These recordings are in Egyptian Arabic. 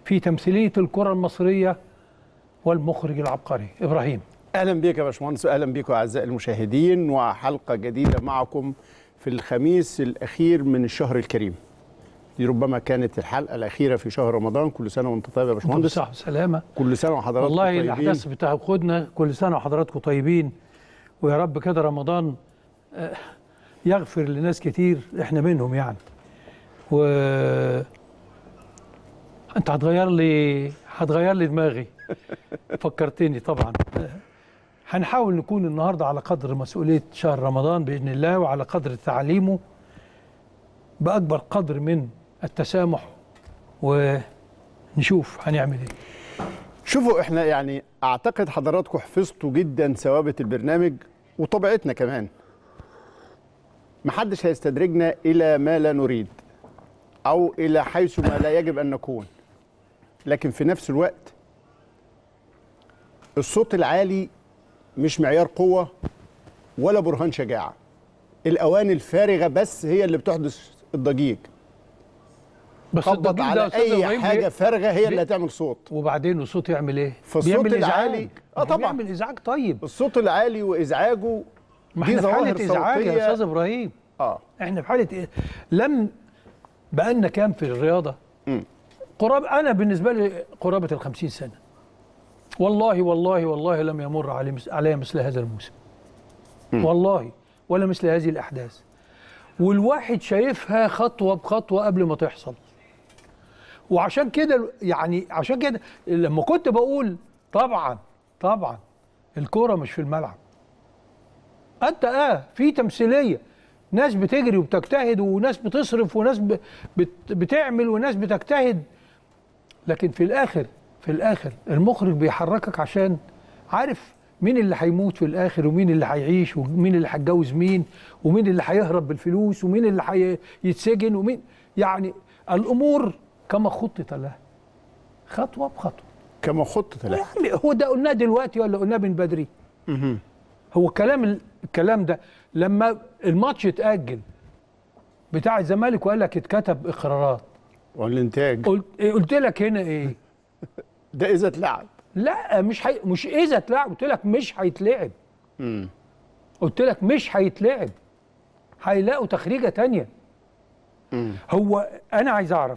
في تمثيليه الكره المصريه والمخرج العبقري ابراهيم اهلا بك يا باشمهندس واهلا بكم اعزائي المشاهدين وحلقه جديده معكم في الخميس الاخير من الشهر الكريم دي ربما كانت الحلقه الاخيره في شهر رمضان كل سنه وانت طيب يا باشمهندس صح سلامه كل سنه وحضراتكم والله طيبين الاحداث بتاخدنا كل سنه وحضراتكم طيبين ويا رب كده رمضان آه، يغفر لناس كتير احنا منهم يعني و انت هتغير لي هتغير لي دماغي فكرتني طبعا آه، هنحاول نكون النهارده على قدر مسؤوليه شهر رمضان باذن الله وعلى قدر تعليمه باكبر قدر من التسامح ونشوف هنعمل ايه شوفوا احنا يعني اعتقد حضراتكم حفظتوا جدا ثوابت البرنامج وطبيعتنا كمان محدش هيستدرجنا الى ما لا نريد او الى حيث ما لا يجب ان نكون لكن في نفس الوقت الصوت العالي مش معيار قوه ولا برهان شجاعه الاواني الفارغه بس هي اللي بتحدث الضجيج بس خبط الضجيج ده يا على أستاذ اي إبراهيم حاجه بي- فارغه هي بي- اللي هتعمل صوت وبعدين الصوت يعمل ايه؟ فالصوت بيعمل العالي- إزعاج. آه ما هو طبعاً. بيعمل ازعاج طيب الصوت العالي وازعاجه ما دي احنا في ظواهر حاله ازعاج يا صوتية- استاذ ابراهيم اه احنا في حاله إيه؟ لم بقالنا كام في الرياضه؟ مم. قراب انا بالنسبه لي قرابه ال 50 سنه والله والله والله لم يمر علي مس- علي مثل هذا الموسم والله ولا مثل هذه الاحداث والواحد شايفها خطوه بخطوه قبل ما تحصل وعشان كده يعني عشان كده لما كنت بقول طبعا طبعا الكوره مش في الملعب انت اه في تمثيليه ناس بتجري وبتجتهد وناس بتصرف وناس ب- بت بتعمل وناس بتجتهد لكن في الاخر في الاخر المخرج بيحركك عشان عارف مين اللي هيموت في الاخر ومين اللي هيعيش ومين اللي هيتجوز مين ومين اللي هيهرب بالفلوس ومين اللي هيتسجن ومين يعني الامور كما خطط لها خطوه بخطوه كما خطط له يعني هو ده قلناه دلوقتي ولا قلناه من بدري هو الكلام الكلام ده لما الماتش اتاجل بتاع الزمالك وقال لك اتكتب اقرارات والانتاج قلت إيه قلت لك هنا ايه ده اذا اتلعب لا مش حي... مش اذا اتلعب قلت لك مش هيتلعب مم. قلت لك مش هيتلعب هيلاقوا تخريجه تانية مم. هو انا عايز اعرف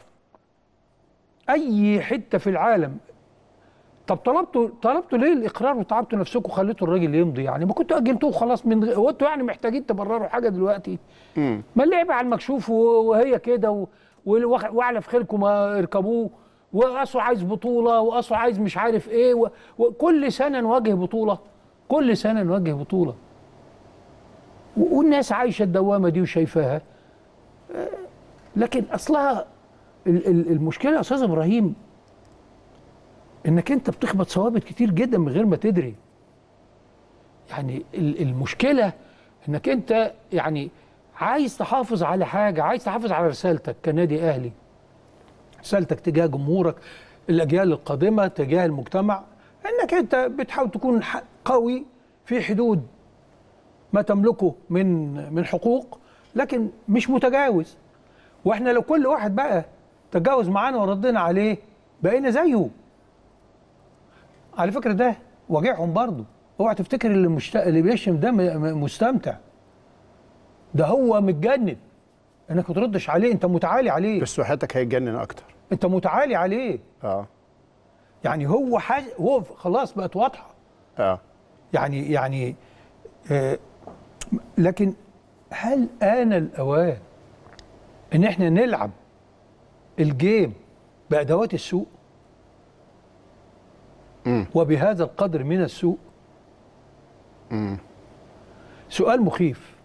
اي حته في العالم طب طلبتوا طلبتوا ليه الاقرار وتعبتوا نفسكم وخليتوا الراجل يمضي يعني ما كنتوا اجلتوه خلاص من غ- هو انتوا يعني محتاجين تبرروا حاجه دلوقتي مم. ما اللعبه على المكشوف و- وهي كده و- والوخ- واعلى في خيلكم ما اركبوه وقصوا عايز بطوله وقصوا عايز مش عارف ايه و- وكل سنه نواجه بطوله كل سنه نواجه بطوله و- والناس عايشه الدوامه دي وشايفاها آه، لكن اصلها ال- ال- المشكله يا استاذ ابراهيم انك انت بتخبط ثوابت كتير جدا من غير ما تدري يعني ال- المشكله انك انت يعني عايز تحافظ على حاجه عايز تحافظ على رسالتك كنادي اهلي رسالتك تجاه جمهورك الاجيال القادمه تجاه المجتمع انك انت بتحاول تكون ح- قوي في حدود ما تملكه من من حقوق لكن مش متجاوز واحنا لو كل واحد بقى تجاوز معانا وردنا عليه بقينا زيه على فكره ده واجعهم برضه اوعى تفتكر اللي مشت... اللي بيشتم ده م... م- مستمتع ده هو متجنن انك ما تردش عليه انت متعالي عليه بس وحياتك هيتجنن اكتر انت متعالي عليه اه يعني هو حاجه هو خلاص بقت واضحه اه يعني يعني آه لكن هل آن الأوان إن إحنا نلعب الجيم بأدوات السوق مم. وبهذا القدر من السوق مم. سؤال مخيف